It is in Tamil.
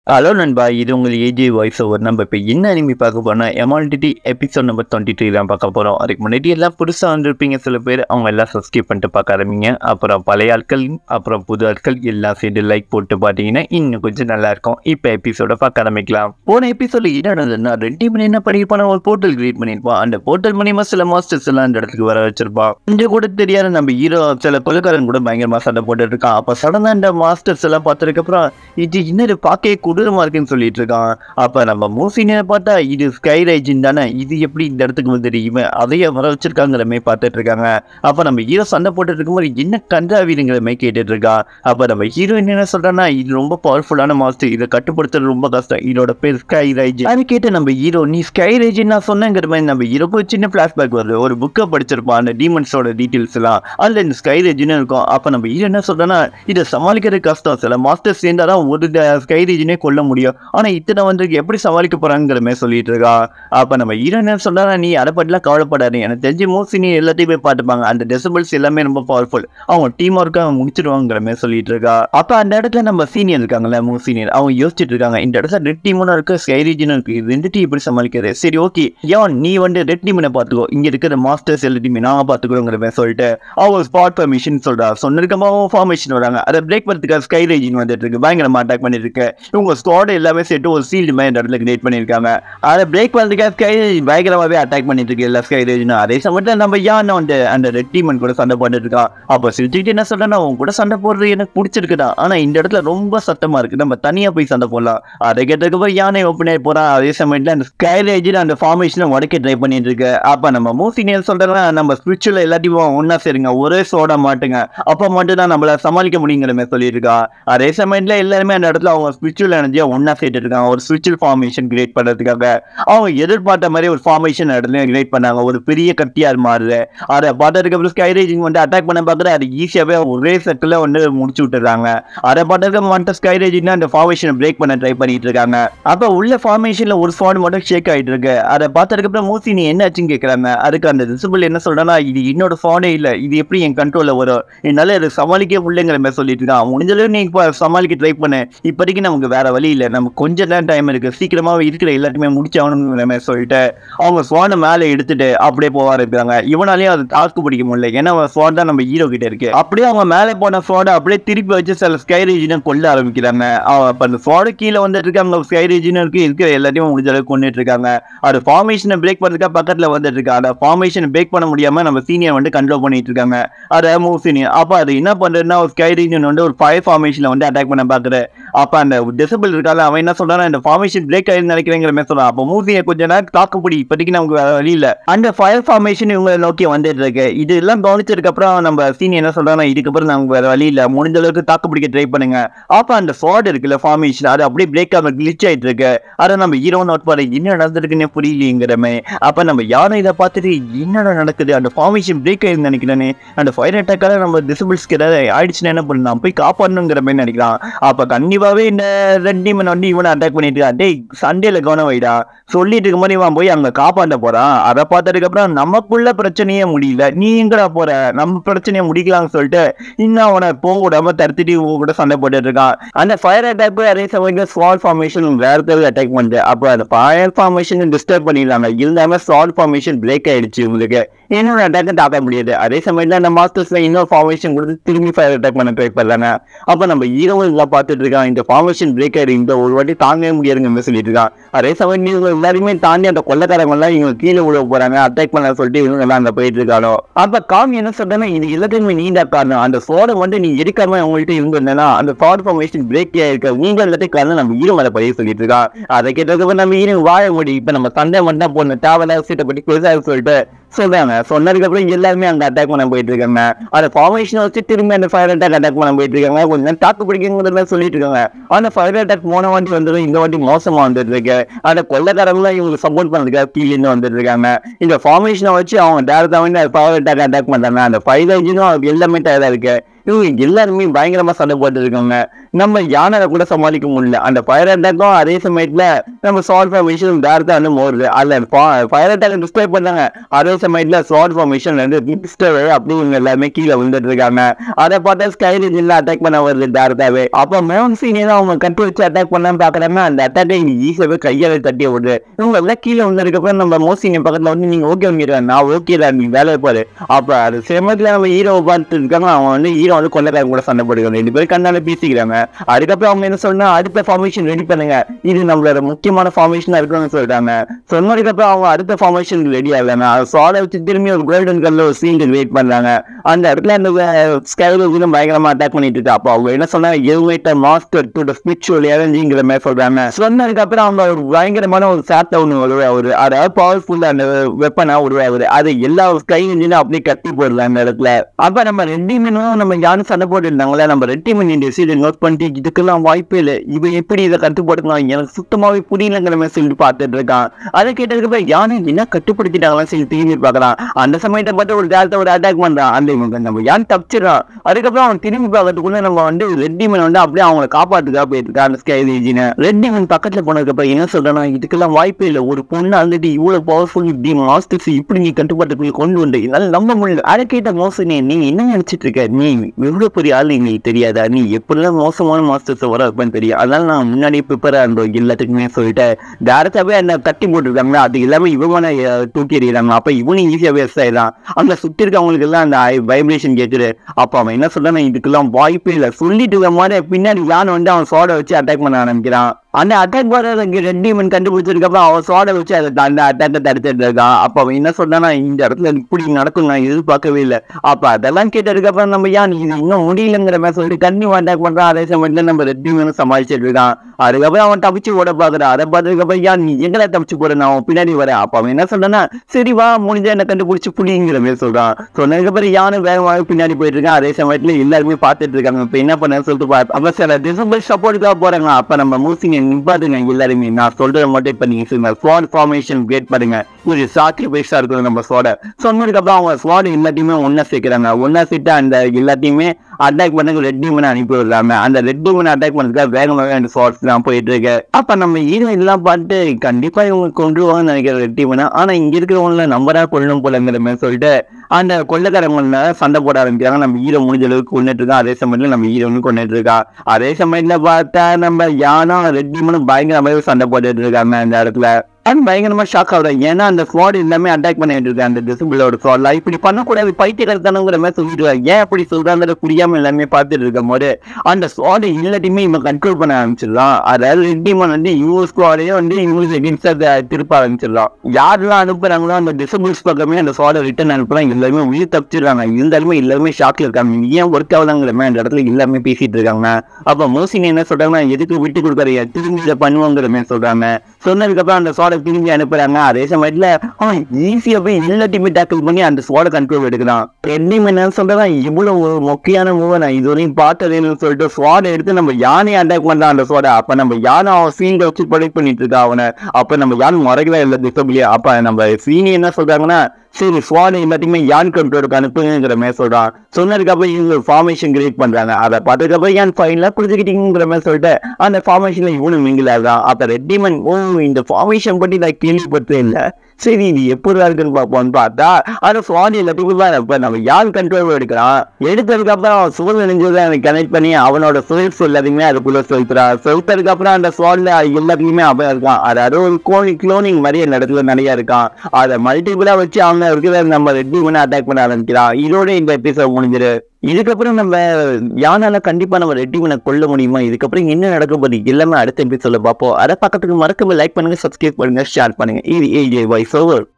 ஹலோ நண்பா இது உங்கள் ஏஜே வாய்ஸ் ஓவர் நம்ம இப்போ என்ன அனிமி பார்க்க போனால் எமால்டிடி எபிசோட் நம்பர் டுவெண்ட்டி த்ரீ தான் பார்க்க போகிறோம் அதுக்கு முன்னாடி எல்லாம் புதுசாக வந்திருப்பீங்க சில பேர் அவங்க எல்லாம் சப்ஸ்கிரைப் பண்ணிட்டு பார்க்க ஆரம்பிங்க அப்புறம் பழைய ஆட்கள் அப்புறம் புது ஆட்கள் எல்லாம் சேர்ந்து லைக் போட்டு பார்த்தீங்கன்னா இன்னும் கொஞ்சம் நல்லா இருக்கும் இப்போ எபிசோட பார்க்க ஆரம்பிக்கலாம் போன எபிசோட என்ன நடந்ததுன்னா ரெண்டு மணி என்ன பண்ணியிருப்பான் ஒரு போர்ட்டல் கிரியேட் பண்ணியிருப்பான் அந்த போர்ட்டல் மூலியமா சில மாஸ்டர்ஸ் எல்லாம் அந்த இடத்துக்கு வர வச்சிருப்பான் கொஞ்சம் கூட தெரியாத நம்ம ஹீரோ சில கொலைக்காரன் கூட பயங்கரமா சண்டை போட்டுட்டு இருக்கான் அப்போ சடனாக இந்த மாஸ்டர்ஸ் எல்லாம் பார்த்ததுக்கு அப்புறம் இது என்னது பார்க்கவே கொடூரமா இருக்குன்னு சொல்லிட்டு இருக்கான் அப்ப நம்ம மூசினியை பார்த்தா இது ஸ்கை ரைஜின் தானே இது எப்படி இந்த இடத்துக்கு வந்து தெரியுமே அதையே வர வச்சிருக்காங்கிற மாதிரி பார்த்துட்டு இருக்காங்க அப்ப நம்ம ஹீரோ சண்டை போட்டுட்டு இருக்கும்போது என்ன கண்டாவீங்கிற மாதிரி கேட்டுட்டு இருக்கான் அப்ப நம்ம ஹீரோ என்ன சொல்றான்னா இது ரொம்ப பவர்ஃபுல்லான மாஸ்டர் இதை கட்டுப்படுத்துறது ரொம்ப கஷ்டம் இதோட பேர் ஸ்கை ரைஜ் அது கேட்டு நம்ம ஹீரோ நீ ஸ்கை ரைஜின் நான் சொன்னேங்கிற மாதிரி நம்ம ஹீரோக்கு ஒரு சின்ன ஃபிளாஷ்பேக் வருது ஒரு புக்கை படிச்சிருப்பான் அந்த டீமன்ஸோட டீட்டெயில்ஸ் எல்லாம் அதுல இந்த ஸ்கை ரைஜின்னு இருக்கும் அப்ப நம்ம ஹீரோ என்ன சொல்றேன்னா இதை சமாளிக்கிறது கஷ்டம் சில மாஸ்டர் சேர்ந்தாதான் ஒரு ஸ்கை ரீஜனே கொல்ல முடியும் ஆனா இத்தனை வந்து எப்படி சமாளிக்க போறாங்கிற மாதிரி சொல்லிட்டு இருக்கா அப்ப நம்ம ஹீரோ என்ன சொல்றா நீ அதை பற்றிலாம் கவலைப்படாது எனக்கு தெரிஞ்சு மோஸ்ட்லி நீ எல்லாத்தையுமே பார்த்துப்பாங்க அந்த டெசிபிள்ஸ் எல்லாமே ரொம்ப பவர்ஃபுல் அவங்க டீம் ஒர்க்கை முடிச்சிருவாங்கிற மாதிரி சொல்லிட்டு இருக்கா அப்ப அந்த இடத்துல நம்ம சீனியர் இருக்காங்கல்ல மூ சீனியர் அவங்க யோசிச்சுட்டு இருக்காங்க இந்த இடத்துல ரெட் டீமும் இருக்கு ஸ்கை ரீஜனும் இருக்கு இது ரெண்டு டீம் எப்படி சமாளிக்கிறது சரி ஓகே ஏன் நீ வந்து ரெட் டீமனை பார்த்துக்கோ இங்க இருக்கிற மாஸ்டர்ஸ் எல்லா டீமே நான் பார்த்துக்கிறோங்கிற மாதிரி சொல்லிட்டு அவங்க ஸ்பாட் பர்மிஷன் சொல்றா சொன்னிருக்கமா ஃபார்மேஷன் வராங்க அதை பிரேக் பண்ணுறதுக்காக ஸ்கை ரேஜின் வந்துட்டு இருக்கு பயங்கரமா அட்டாக் பண்ணிட்டு இருக்கு இவங்க ஸ்குவாட் எல்லாமே சேர்த்து ஒரு சீல்டு மாதிரி இந்த இடத்துல கிரியேட் பண்ணியிருக்காங்க அதை பிரேக் பண்ணுறதுக்காக ஸ்கை ரேஜ் பயங்கரமாவே அட்டாக் பண்ணிட்டு இருக்கு எல்லா ஸ்கை ரேஜினும் அதே சமயத்தில் நம்ம ஏன் வந்து அந்த ரெட் டீமன் கூட சண்டை போட்டுட்டு இருக்கான் அப்போ சிரிச்சுக்கிட்டு என்ன சொல்றேன்னா உன் கூட சண்டை போடுறது எனக்கு பிடிச்சிருக்குடா ஆனா இந்த இடத்துல ரொம்ப சத்தமா இருக்கு நம்ம தனியா போய் சண்டை போடலாம் அதை கேட்டதுக்கப்புறம் யானை ஓப்பன் ஆகி போறான் அதே சமயத்தில் அந்த ஸ்கை ரேஜில் அந்த ஃபார்மேஷனை உடைக்க ட்ரை பண்ணிட்டு இருக்கு அப்ப நம்ம மூசினியர் சொல்றேன்னா நம்ம ஸ்பிரிச்சுவல் எல்லாத்தையும் ஒன்னா சேருங்க ஒரே சோட மாட்டுங்க அப்ப மட்டும் தான் நம்மள சமாளிக்க முடியுங்கிற மாதிரி சொல்லியிருக்கா அதே சமயத்துல எல்லாருமே அந்த இடத்துல அவங்க ஸ்பிரிச்சுவல் எனர்ஜியா ஒன்னா சேர்த்து இருக்காங்க ஒரு ஸ்பிரிச்சுவல் ஃபார்மேஷன் கிரியேட் பண்றதுக்காக அவங்க எதிர்பார்த்த மாதிரி ஒரு ஃபார்மேஷன் இடத்துல கிரியேட் பண்ணாங்க ஒரு பெரிய கட்டியா மாறுது அதை பார்த்ததுக்கு அப்புறம் ஸ்கை ரேஜிங் வந்து அட்டாக் பண்ண பார்க்குற அது ஈஸியாவே ஒரே செக்கில் வந்து முடிச்சு விட்டுறாங்க அதை பார்த்ததுக்கு வந்துட்டு ஸ்கை ரேஜிங் அந்த ஃபார்மேஷனை பிரேக் பண்ண ட்ரை பண்ணிட்டு இருக்காங்க அப்ப உள்ள ஃபார்மேஷன்ல ஒரு ஸ்பாட் மட்டும் ஷேக் ஆயிட்டு இருக்கு அதை பார்த்ததுக்கு அப்புறம் மூசி நீ என்ன ஆச்சுன்னு கேட்கறாங்க அதுக்கு அந்த ரிசிபிள் என்ன சொல்றேன்னா இது என்னோட ஃபானே இல்ல இது எப்படி என் கண்ட்ரோல்ல வரும் என்னால அதை சமாளிக்க முடியலங்கிற மாதிரி சொல்லிட்டு இருக்கான் முடிஞ்ச அளவு நீ இப்போ சமாளிக்க ட்ரை பண்ணு இப்போதைக்கு நமக்கு வேற வழி இல்லை நமக்கு கொஞ்ச நேரம் டைம் இருக்கு சீக்கிரமா இருக்கிற எல்லாத்தையுமே முடிச்சாகணுங்கிற மாதிரி சொல்லிட்டு அவங்க ஸ்வானை மேலே எடுத்துட்டு அப்படியே போக ஆரம்பிக்கிறாங்க இவனாலையும் அது டாஸ்க் பிடிக்க முடியல ஏன்னா அவன் ஸ்வான் தான் நம்ம ஹீரோ கிட்ட இருக்கு அப்படியே அவங்க மேலே போன ஸ்வானை அப்படியே திருப்பி வச்சு சில ஸ்கை ரீஜனை கொல்ல ஆரம்பிக்கிறாங்க அவன் அப்ப அந்த ஸ்வாடு கீழே வந்துட்டு இருக்காங்க ஸ்கை ரீஜனும் இருக்கு இருக்கிற எல்லாத்தையும் முடிஞ்ச அளவுக்கு கொண்டுட்டு இருக்காங்க அது ஃபார்மேஷனை பிரேக் பண்ணுறதுக்காக பக்கத்துல வந்துட்டு இருக்கு அந்த ஃபார்மேஷனை பிரேக் பண்ண முடியாம நம்ம சீனியர் வந்து கண்ட்ரோல் பண்ணிட்டு இருக்காங்க அதை மூவ் சீனியர் அப்போ அது என்ன பண்றதுன்னா ஒரு ஸ்கை ரீஜன் வந்து ஒரு ஃபயர் ஃபார்மேஷன்ல வந்து அட்டாக் பண்ண பாக்குற அப்ப அந்த டிசபிள் இருக்கால அவன் என்ன சொல்றான் இந்த ஃபார்மேஷன் பிரேக் ஆயிருந்து நினைக்கிறேங்கிற மாதிரி சொல்றான் அப்போ மூவியை கொஞ்ச நேரம் தாக்கு பிடி இப்போதைக்கு நமக்கு வேற வழி இல்ல அந்த ஃபயர் ஃபார்மேஷன் இவங்க நோக்கி வந்துட்டு இருக்கு இது எல்லாம் கவனிச்சதுக்கு அப்புறம் நம்ம சீனியர் என்ன சொல்றாங்க இதுக்கப்புறம் நமக்கு வேற வழி இல்ல முடிஞ்ச அளவுக்கு தாக்கு பிடிக்க ட்ரை பண்ணுங்க அப்ப அந்த ஸ்வாட் இருக்குல்ல ஃபார்மேஷன் அது அப்படியே பிரேக் ஆக கிளிச் ஆயிட்டு இருக்கு அதை நம்ம ஹீரோ நோட் பாரு என்ன நடந்திருக்குன்னு புரியலைங்கிற மாதிரி அப்ப நம்ம யாரும் இதை பார்த்துட்டு என்னடா நடக்குது அந்த ஃபார்மேஷன் பிரேக் ஆயிருந்து நினைக்கிறேனே அந்த ஃபயர் அட்டாக்கால நம்ம டிசபிள்ஸ்க்கு ஏதாவது ஆயிடுச்சுன்னா என்ன பண்ணலாம் போய் காப்பாடணுங்கிற மாதிரி நினைக்கிறான் அப்ப கண்டிப்பாவே இந்த ரெட் டீமன் வந்து இவனை அட்டாக் பண்ணிட்டு இருக்கான் டேய் சண்டேல கவனம் வைடா சொல்லிட்டு இருக்கும் போது இவன் போய் அங்க காப்பாற்ற போறான் அதை பார்த்ததுக்கு அப்புறம் நமக்குள்ள பிரச்சனையே முடியல நீ எங்கடா போற நம்ம பிரச்சனையை முடிக்கலாம்னு சொல்லிட்டு இன்னும் அவனை போக விடாம தடுத்துட்டு இவங்க கூட சண்டை போட்டுட்டு இருக்கான் அந்த ஃபயர் அட்டாக் அதே சமயத்தில் ஸ்வால் ஃபார்மேஷன் வேற தேவை அட்டாக் பண்ணுது அப்போ அந்த ஃபயர் ஃபார்மேஷன் டிஸ்டர்ப் பண்ணிடலாங்க இருந்தாம ஸ்வால் ஃபார்மேஷன் பிரேக் ஆயிடுச்சு உங்களுக்கு இன்னொரு அட்டாக் தாக்க முடியாது அதே சமயத்தில் அந்த மாஸ்டர்ஸ்ல இன்னொரு ஃபார்மேஷன் கொடுத்து திரும்பி ஃபயர் அட்டாக் பண்ண ட்ரை பண்ணலாங்க அப்போ நம்ம ஹீரோ எல்லாம் பார்த்துட்டு இருக்கான் இந்த ஃபார்மேஷன் பிரேக் ஆயிடு இந்த ஒரு வாட்டி தாங்கவே முடியாதுங்க மாதிரி சொல்லிட்டு இருக்கான் அதே சமயம் நீங்க எல்லாருமே தாண்டி அந்த கொள்ளக்காரங்க எல்லாம் இவங்க கீழே விழ போறாங்க அட்டாக் பண்ண சொல்லிட்டு இவங்க எல்லாம் அந்த போயிட்டு இருக்கானோ அப்ப காமி என்ன சொல்றேன்னா இது எல்லாத்தையுமே நீ தான் காரணம் அந்த சோடை வந்து நீ எடுக்காம உங்கள்கிட்ட இருந்திருந்தேன்னா அந்த ஃபார் ஃபார்மேஷன் பிரேக் ஆயிருக்க நீங்க எல்லாத்தையும் காரணம் நம்ம ஹீரோ மேல பதிவு சொல்லிட்டு இருக்கான் அதை கேட்டதுக்கு நம்ம ஹீரோ வாழ முடியும் இப்ப நம்ம சண்டை மட்டும் தான் போடணும் தேவையில்லாத சீட்டை பற்றி குளிசாக சொல்லிட்டு சொல்றாங்க சொன்னதுக்கு அப்புறம் எல்லாருமே அங்க அட்டாக் பண்ண போயிட்டு இருக்காங்க அந்த ஃபார்மேஷன் வச்சு திரும்பி அந்த ஃபயர் அட்டாக் அட்டாக் பண்ண போயிட்டு இருக்காங்க கொஞ்ச நேரம் தாக்கு பிடிக்குங்கிறத சொல்லிட்டு இருக்காங்க அந்த ஃபயர் அட்டாக் போன வாட்டி வந்துடும் இந்த வாட்டி மோசமா வந்துட்டு இருக்கு அந்த கொள்ளக்காரங்களும் இவங்களுக்கு சப்போர்ட் பண்ணுறதுக்காக கீழே வந்துட்டு இருக்காங்க இந்த ஃபார்மேஷனை வச்சு அவங்க டேரக்டா வந்து ஃபயர் அட்டாக் அட்டாக் பண்றாங்க அந்த ஃபைவ் இன்ஜினும் எல்லாமே டயர்டா இருக்கு இவங்க எல்லாருமே பயங்கரமா சண்டை போட்டு இருக்காங்க நம்ம யானை கூட சமாளிக்க முடியல அந்த ஃபயர் அட்டாக்கும் அதே சமயத்துல நம்ம ஸ்வாட் ஃபார்மேஷன் டேரக்டா வந்து மோருது அதுல ஃபயர் அட்டாக் டிஸ்பிளே பண்ணாங்க அதே சமயத்துல ஸ்வாட் ஃபார்மேஷன் வந்து டிஸ்டர் அப்படி இவங்க எல்லாமே கீழே விழுந்துட்டு இருக்காங்க அதை பார்த்தா ஸ்கை ரேஞ்சில் அட்டாக் பண்ண வருது டேரக்டாவே அப்போ மேம் சீனே தான் அவங்க கண்ட்ரோல் வச்சு அட்டாக் பண்ணாம பாக்குறாங்க அந்த அட்டாக்கை ஈஸியாவே கையால தட்டி விடுது இவங்க எல்லாம் கீழே வந்ததுக்கப்புறம் நம்ம மோசிங்க பக்கத்துல வந்து நீங்க ஓகே பண்ணிடுவாங்க நான் ஓகே தான் நீங்க வேலையை பாரு அப்ப அது சமயத்துல நம்ம ஹீரோவை பார்த்துட்டு இருக்காங்க அவங்க வந்து ஹீரோ வந்து கொள்ளக்காரங்க கூட சண்டை போடுறாங்க ரெண்டு பேரும் கண்ணால பேசிக்கிறாங்க அதுக்கப்புறம் அவங்க என்ன சொன்னா அடுத்த ஃபார்மேஷன் ரெடி பண்ணுங்க இது நம்மளோட முக்கியமான ஃபார்மேஷனா இருக்கணும்னு சொல்லிட்டாங்க சொன்னதுக்கப்புறம் அவங்க அடுத்த ஃபார்மேஷன் ரெடி ஆகலாங்க சோட வச்சு திரும்பி ஒரு கோல்டன் கல்ல ஒரு சீன் வெயிட் பண்றாங்க அந்த இடத்துல அந்த ஸ்கைல பயங்கரமா அட்டாக் பண்ணிட்டு இருக்கு அப்போ அவங்க என்ன சொன்னாங்க எதுவுமேட்டர் மாஸ்டர் டு த ஸ்பிரிச்சுவல் எவஞ்சிங்கிற மாதிரி சொல்றாங்க சொன்னதுக்கு அப்புறம் அவங்க ஒரு பயங்கரமான ஒரு சாட்டை ஒன்று வருவா ஒரு அதாவது பவர்ஃபுல் அந்த வெப்பனா உருவா ஒரு அது எல்லா ஸ்கை இன்ஜினும் அப்படியே கட்டி போயிடலாம் அந்த இடத்துல அப்ப நம்ம ரெட்டி மீனும் நம்ம யாரும் சண்டை போட்டு இருந்தாங்களே நம்ம ரெட்டி மீன் டெசிஷன் நோட் பண்ணிட்டு இதுக்கெல்லாம் வாய்ப்பே இல்லை இவன் எப்படி இதை கட்டுப்படுத்தலாம் எனக்கு சுத்தமாவே புரியலங்கிற மாதிரி சொல்லிட்டு பார்த்துட்டு இருக்கான் அதை கேட்டதுக்கு அப்புறம் யானை என்ன கட்டுப்படுத்திட்டாங்களாம் சொல்லி திரும்பி பார்க்கலாம் அந்த சமயத்தை பார்த்து ஒரு டேரக்டர் ஒரு அட்டாக் பண்றான் அந்த இவங்க நம்ம யான் தப்பிச்சிடறான் அதுக்கப்புறம் அவன் திரும்பி பார்க்கறதுக்குள்ள நம்ம வந்து ரெட்டி மீன் வந்து அப்படியே அவங்களை காப்பாத்துக்கா போயிட்டு இருக்கா அந்த ஸ்கை ரேஜினை ரெட்டி மீன் பக்கத்துல போனதுக்கு அப்புறம் என்ன சொல்றேன்னா இதுக்கெல்லாம் வாய்ப்பே இல்லை ஒரு பொண்ணு வந்துட்டு இவ்வளவு பவர்ஃபுல் இப்படி மாஸ்டர்ஸ் இப்படி நீ கட்டுப்பாட்டுக்குள்ள கொண்டு வந்து என்னால நம்ப முடியல அதை கேட்ட மோசனே நீ என்ன நினைச்சிட்டு இருக்க நீ எவ்வளவு பெரிய ஆள் நீ தெரியாதா நீ எப்படிலாம் மோசமான மாஸ்டர்ஸ் வர வைப்பேன்னு தெரியும் அதனால நான் முன்னாடியே ப்ரிப்பேரா இருந்தோம் எல்லாத்துக்குமே சொல்லிட்டு டேரக்டாவே என்ன தட்டி போட்டுருக்காங்க அது எல்லாமே இவமான தூக்கி எறிகிறாங்க அப்ப இவனும் ஈஸியா வேஸ்ட் ஆயிடலாம் அங்க சுத்தி இருக்கவங்களுக்கு எல்லாம் அந்த வைப்ரேஷன் கேட்குது அப்ப அவன் என்ன சொல்றான் இதுக்கெல்லாம் வாய்ப்பே இல்லை சொல்லிட்டு இருக்க மாதிரி பின்னாடி வேன் வந்து அவன் சோட வச்சு அட்டாக் பண்ண ஆரம்பிக்கிறான் அந்த அட்டாக் வர்றதுக்கு ரெண்டு மணி கண்டுபிடிச்சதுக்கப்புறம் அவன் சோட வச்சு அதை அந்த அட்டாக்கை தடுத்துட்டு இருக்கான் அப்ப அவன் என்ன சொல்றானா இந்த இடத்துல இப்படி நடக்கும் நான் எதிர்பார்க்கவே இல்லை அப்ப அதெல்லாம் கேட்டதுக்கப்புறம் நம்ம ஏன் இது இன்னும் முடியலங்கிற மாதிரி சொல்லிட்டு கண்டிப்பா அட்டாக் பண்றான் அதே சமயத்துல நம்ம ரெட்டி மீனும் சமாளிச்சுட்டு இருக்கான் அதுக்கப்புறம் அவன் தப்பிச்சு ஓட பாக்குறான் அதை பார்த்ததுக்கப்புறம் ஏன் நீ எங்களை தப்பிச்சு போற நான் அவன் பின்னாடி வரேன் அப்ப அவன் என்ன சொல்றானா சரி வா முடிஞ்ச என்ன கண்டுபிடிச்சு புடிங்கிற மாதிரி சொல்றான் சொன்னதுக்கப்புறம் யானும் வேகமாக பின்னாடி போயிட்டு இருக்கான் அதே சமயத்துல எல்லாருமே பார்த்துட்டு இருக்காங்க இப்ப என்ன பண்ண சொல்லிட்டு பா அப்ப சில டிசம்பர் சப்போர்ட்டுக்காக போறாங்க அப்ப நம்ம மூசிங்க நிப்பாட்டுங்க எல்லாருமே நான் சொல்றதை மட்டும் இப்ப நீங்க சொல்லுங்க ஸ்வாட் ஃபார்மேஷன் கிரியேட் பண்ணுங்க ஒரு சாக்ரிஃபைஸா இருக்கும் நம்ம ஸ்வாட சொன்னதுக்கு அப்புறம் அவங்க ஸ்வாட் எல்லாத்தையுமே ஒன்னா சேர்க்கிறாங்க ஒன்னா சேர்த்து அந்த எல்லாத்தையுமே அட்டாக் பண்ண ரெட் டீமன் அனுப்பி விடுறாங்க அந்த ரெட் டீமன் அட்டாக் பண்ணதுக்காக வேகமாக அந்த ஸ்வாட்ஸ் தான் போயிட்டு இருக்கு அப்ப நம்ம ஹீரோ எல்லாம் பார்த்து கண்டிப்பா இவங்க கொண்டுருவாங்கன்னு நினைக்கிற ரெட் டீமனை ஆனா இங்க இருக்கிறவங்கள நம்பரா கொள்ளணும் போலங்கிற மாதிரி சொல்லிட்டு அந்த கொள்ளக்காரங்க சண்டை போட ஆரம்பிக்கிறாங்க நம்ம ஹீரோ முடிஞ்ச அளவுக்கு கொண்டுட்டு இருக்கோம் அதே சமயத்துல நம்ம ஹீரோன்னு கொண்டுட்டு இருக்கா அதே சமயத்துல பார்த்தா நம்ம யானா ரெட் டீமனும் பயங்கரமாவே சண்டை போட்டுட்டு இருக்காங்க அந்த இடத்துல அண்ட் பயங்கரமா ஷாக் ஆகுறேன் ஏன்னா அந்த ஸ்குவாட் எல்லாமே அட்டாக் பண்ணிட்டு இருக்கு அந்த டிசபிளோட ஸ்குவாட்ல இப்படி பண்ணக்கூடாது பைத்தியக்காரத்தனங்கிற மாதிரி சொல்லிடுவாங்க ஏன் அப்படி சொல்றாங்கிற புரியாம எல்லாமே பார்த்துட்டு இருக்கும் போது அந்த ஸ்குவாட் எல்லாத்தையுமே இவன் கண்ட்ரோல் பண்ண ஆரம்பிச்சிடலாம் அதாவது ரெட்டிமன் வந்து இவங்க ஸ்குவாடையே வந்து இவங்களுக்கு எகென்ஸ்டா திருப்ப ஆரம்பிச்சிடலாம் யாரெல்லாம் அனுப்புறாங்களோ அந்த டிசபிள்ஸ் பக்கமே அந்த ஸ்குவாடை ரிட்டர்ன் அனுப்புறாங்க எல்லாருமே உயிர் தப்பிச்சிடுறாங்க இருந்தாலுமே எல்லாருமே ஷாக்ல இருக்காங்க ஏன் ஒர்க் ஆகலாங்கிற மாதிரி அந்த இடத்துல எல்லாமே பேசிட்டு இருக்காங்க அப்ப மோசினி என்ன சொல்றாங்கன்னா எதுக்கு விட்டு கொடுக்குறீங்க திரும்பி இதை பண்ணுவோங்கிற மாதிரி சொல்றாங்க சொன்னதுக்கப்புறம் அந்த சோடை திரும்பி அனுப்புறாங்க அதே சமயத்துல அவன் ஈஸியா போய் எல்லாத்தையுமே டேக்கிள் பண்ணி அந்த சோட கண்ட்ரோல் எடுக்கிறான் என்னையும் என்ன சொல்றேன் இவ்வளவு ஒரு மொக்கையான மூவ் நான் இதுவரையும் பார்த்ததுன்னு சொல்லிட்டு சோடை எடுத்து நம்ம யானையை அட்டாக் பண்றான் அந்த சோடை அப்ப நம்ம யானை அவன் சீன் வச்சு ப்ரொடெக்ட் பண்ணிட்டு இருக்கா அவனை அப்ப நம்ம யானை முறைகளே இல்லை டிசபிளியா அப்ப நம்ம சீனி என்ன சொல்றாங்கன்னா சரி ஸ்வாட் எல்லாத்தையுமே யான் கண்ட்ரோலுக்கு அனுப்புங்கிற மாதிரி சொல்றான் சொன்னதுக்கு அப்புறம் இவங்க ஃபார்மேஷன் கிரியேட் பண்றாங்க அதை பார்த்ததுக்கு அப்புறம் ஏன் ஃபைனலா புரிஞ்சுக்கிட்டீங்கிற மாதிரி சொல்லிட்டு அந்த ஃபார்மேஷன்ல இவனும் மிங்கில் ஆகுறான் அப்ப ரெட்டிமன் ஓ இந்த ஃபார்மேஷன் பத்தி நான் கேள்விப்பட்டே இல்லை சரி இது எப்படி இருக்குன்னு பார்ப்போம்னு பார்த்தா அந்த சுவாதி எல்லாத்துக்கும் தான் இப்ப நம்ம யார் கண்ட்ரோல் எடுக்கிறான் எடுத்ததுக்கு அப்புறம் அவன் சுவர் நினைஞ்சதை எனக்கு கனெக்ட் பண்ணி அவனோட சுழல் எல்லாத்தையுமே அதுக்குள்ள செலுத்துறான் செலுத்ததுக்கு அப்புறம் அந்த சுவாட்ல எல்லாத்தையுமே அவன் இருக்கான் அதாவது ஒரு கோனி குளோனிங் மாதிரி அந்த இடத்துல நிறைய இருக்கான் அதை மல்டிபிளா வச்சு அவங்க இருக்கிற நம்ம ரெட்டி பண்ண அட்டாக் பண்ண ஆரம்பிக்கிறான் இதோட இந்த எபிசோட் முடிஞ்சிரு இதுக்கப்புறம் நம்ம யானால கண்டிப்பா நம்ம ரெட்டி பண்ண கொள்ள முடியுமா இதுக்கப்புறம் என்ன நடக்க போகுது எல்லாமே அடுத்த எபிசோட பார்ப்போம் அதை பக்கத்துக்கு மறக்காம லைக் பண்ணுங்க சப்ஸ்கிரைப் பண்ணுங்க ஷேர் பண்ணுங்க இது ஏஜே வாய்ஸ் ஓவர்